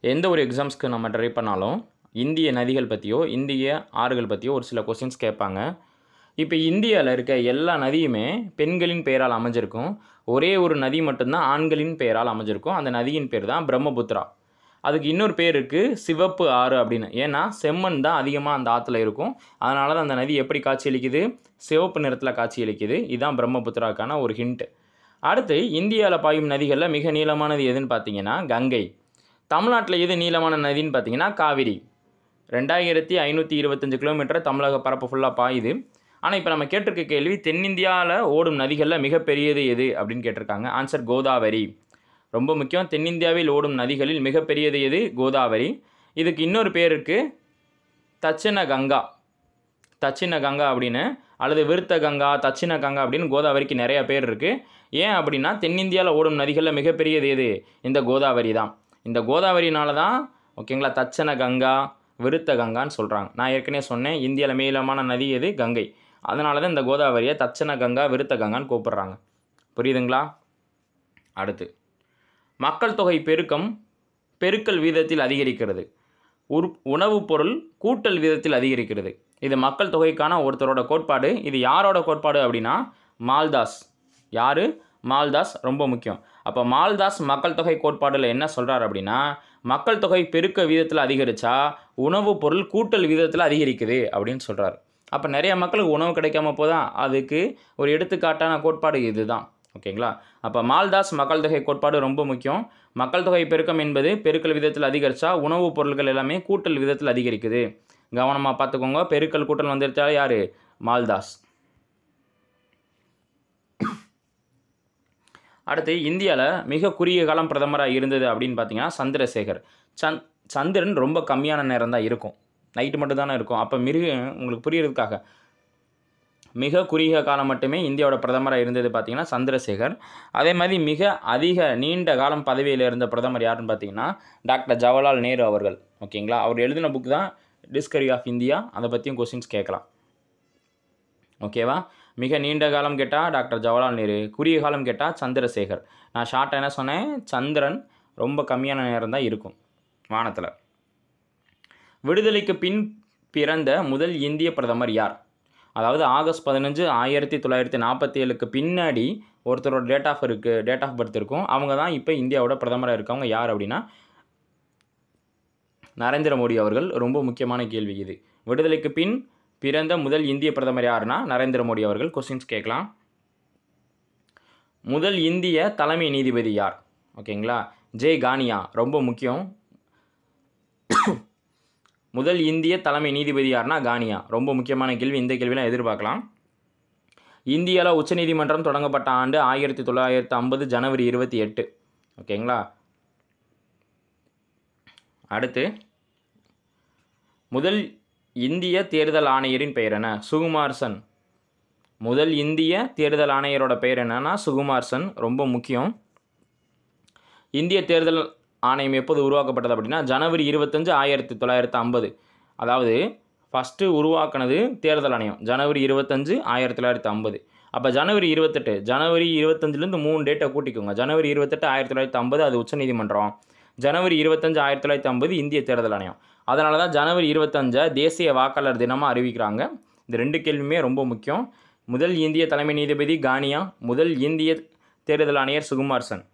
எந்த ஒரு எக்ஸாம்ஸ்க்கு நம்ம ட்ரை பண்ணாலும் இந்திய நதிகள் பற்றியோ இந்திய ஆறுகள் பற்றியோ ஒரு சில கொஸ்டின்ஸ் கேட்பாங்க இப்போ இந்தியாவில் இருக்க எல்லா நதியுமே பெண்களின் பெயரால் அமைஞ்சிருக்கும் ஒரே ஒரு நதி மட்டும்தான் ஆண்களின் பெயரால் அமைஞ்சிருக்கும் அந்த நதியின் பேர் தான் பிரம்மபுத்திரா அதுக்கு இன்னொரு பேர் இருக்குது சிவப்பு ஆறு அப்படின்னு ஏன்னா செம்மண் தான் அதிகமாக அந்த ஆற்றுல இருக்கும் அதனால தான் அந்த நதி எப்படி காட்சியளிக்குது சிவப்பு நிறத்தில் காட்சியளிக்குது இதுதான் பிரம்மபுத்திராக்கான ஒரு ஹிண்ட் அடுத்து இந்தியாவில் பாயும் நதிகளில் மிக நீளமானது எதுன்னு பார்த்தீங்கன்னா கங்கை தமிழ்நாட்டில் எது நீளமான நதின்னு பார்த்தீங்கன்னா காவிரி ரெண்டாயிரத்தி ஐநூற்றி இருபத்தஞ்சு கிலோமீட்டர் தமிழக பரப்பு ஃபுல்லாக பாயுது ஆனால் இப்போ நம்ம கேட்டிருக்க கேள்வி தென்னிந்தியாவில் ஓடும் நதிகளில் மிகப்பெரியது எது அப்படின்னு கேட்டிருக்காங்க ஆன்சர் கோதாவரி ரொம்ப முக்கியம் தென்னிந்தியாவில் ஓடும் நதிகளில் மிகப்பெரியது எது கோதாவரி இதுக்கு இன்னொரு பேர் இருக்குது தட்சிண கங்கா தட்சிண கங்கா அப்படின்னு அல்லது விருத்த கங்கா தட்சிண கங்கா அப்படின்னு கோதாவரிக்கு நிறைய பேர் இருக்குது ஏன் அப்படின்னா தென்னிந்தியாவில் ஓடும் நதிகளில் மிகப்பெரியது எது இந்த கோதாவரி தான் இந்த கோதாவரினால தான் ஓகேங்களா தட்சண கங்கா விருத்த கங்கான்னு சொல்கிறாங்க நான் ஏற்கனவே சொன்னேன் இந்தியாவில் மேலமான நதி எது கங்கை அதனால தான் இந்த கோதாவரியை தட்சண கங்கா விருத்த கங்கான்னு கூப்பிடுறாங்க புரியுதுங்களா அடுத்து மக்கள் தொகை பெருக்கம் பெருக்கல் வீதத்தில் அதிகரிக்கிறது உரு உணவுப் பொருள் கூட்டல் வீதத்தில் அதிகரிக்கிறது இது மக்கள் தொகைக்கான ஒருத்தரோட கோட்பாடு இது யாரோட கோட்பாடு அப்படின்னா மால்தாஸ் யார் மால்தாஸ் ரொம்ப முக்கியம் அப்போ மால்தாஸ் மக்கள் தொகை கோட்பாடில் என்ன சொல்கிறார் அப்படின்னா மக்கள் தொகை பெருக்க வீதத்தில் அதிகரித்தா உணவுப் பொருள் கூட்டல் வீதத்தில் அதிகரிக்குது அப்படின்னு சொல்கிறார் அப்போ நிறைய மக்களுக்கு உணவு கிடைக்காம போதா அதுக்கு ஒரு எடுத்துக்காட்டான கோட்பாடு இதுதான் ஓகேங்களா அப்போ மால்தாஸ் மக்கள் தொகை கோட்பாடு ரொம்ப முக்கியம் மக்கள் தொகை பெருக்கம் என்பது பெருக்கல் விதத்தில் அதிகரித்தா உணவுப் பொருட்கள் எல்லாமே கூட்டல் விதத்தில் அதிகரிக்குது கவனமாக பார்த்துக்கோங்க பெருக்கல் கூட்டல் வந்துருச்சா யார் மால்தாஸ் அடுத்து இந்தியாவில் மிக குறுகிய காலம் பிரதமராக இருந்தது அப்படின்னு பார்த்தீங்கன்னா சந்திரசேகர் சந்த் சந்திரன் ரொம்ப கம்மியான நேரம் தான் இருக்கும் நைட்டு மட்டும் தானே இருக்கும் அப்போ மிருக உங்களுக்கு புரியறதுக்காக மிக குறுகிய காலம் மட்டுமே இந்தியாவோட பிரதமராக இருந்தது பார்த்தீங்கன்னா சந்திரசேகர் அதே மாதிரி மிக அதிக நீண்ட காலம் பதவியில் இருந்த பிரதமர் யாருன்னு பார்த்தீங்கன்னா டாக்டர் ஜவஹர்லால் நேரு அவர்கள் ஓகேங்களா அவர் எழுதின புக் தான் டிஸ்கவரி ஆஃப் இந்தியா அதை பற்றியும் கொஸ்டின்ஸ் கேட்கலாம் ஓகேவா மிக நீண்ட காலம் கேட்டால் டாக்டர் ஜவஹர்லால் நேரு குறுகிய காலம் கேட்டால் சந்திரசேகர் நான் ஷார்ட்டாக என்ன சொன்னேன் சந்திரன் ரொம்ப கம்மியான நேரம் தான் இருக்கும் வானத்தில் விடுதலைக்கு பின் பிறந்த முதல் இந்திய பிரதமர் யார் அதாவது ஆகஸ்ட் பதினஞ்சு ஆயிரத்தி தொள்ளாயிரத்தி நாற்பத்தி ஏழுக்கு பின்னாடி ஒருத்தரோட டேட் ஆஃப் இருக்குது டேட் ஆஃப் பர்த் இருக்கும் அவங்க தான் இப்போ இந்தியாவோட பிரதமராக இருக்கவங்க யார் அப்படின்னா நரேந்திர மோடி அவர்கள் ரொம்ப முக்கியமான கேள்வி இது விடுதலைக்கு பின் பிறந்த முதல் இந்திய பிரதமர் யாருன்னா நரேந்திர மோடி அவர்கள் கொஸ்டின்ஸ் கேட்கலாம் முதல் இந்திய தலைமை நீதிபதி யார் ஓகேங்களா ஜே கானியா ரொம்ப முக்கியம் முதல் இந்திய தலைமை நீதிபதி யாருன்னா கானியா ரொம்ப முக்கியமான கேள்வி இந்த கேள்வியெலாம் எதிர்பார்க்கலாம் இந்தியாவில் உச்சநீதிமன்றம் தொடங்கப்பட்ட ஆண்டு ஆயிரத்தி தொள்ளாயிரத்து ஐம்பது ஜனவரி இருபத்தி எட்டு ஓகேங்களா அடுத்து முதல் இந்திய தேர்தல் ஆணையரின் பெயர் என்ன சுகுமார் சன் முதல் இந்திய தேர்தல் ஆணையரோட பெயர் என்னன்னா சுகுமார் சன் ரொம்ப முக்கியம் இந்திய தேர்தல் ஆணையம் எப்போது உருவாக்கப்பட்டது அப்படின்னா ஜனவரி இருபத்தஞ்சு ஆயிரத்தி தொள்ளாயிரத்து ஐம்பது அதாவது ஃபஸ்ட்டு உருவாக்குனது தேர்தல் ஆணையம் ஜனவரி இருபத்தஞ்சு ஆயிரத்தி தொள்ளாயிரத்து ஐம்பது அப்போ ஜனவரி இருபத்தெட்டு ஜனவரி இருபத்தஞ்சிலேருந்து மூணு டேட்டை கூட்டிக்கோங்க ஜனவரி இருபத்தெட்டு ஆயிரத்தி தொள்ளாயிரத்தி ஐம்பது அது உச்சநீதிமன்றம் ஜனவரி இருபத்தஞ்சு ஆயிரத்தி தொள்ளாயிரத்தி ஐம்பது இந்திய தேர்தல் ஆணையம் அதனால தான் ஜனவரி இருபத்தஞ்சை தேசிய வாக்காளர் தினமாக அறிவிக்கிறாங்க இந்த ரெண்டு கேள்வியுமே ரொம்ப முக்கியம் முதல் இந்திய தலைமை நீதிபதி கானியா முதல் இந்திய தேர்தல் ஆணையர் சுகுமார் சன்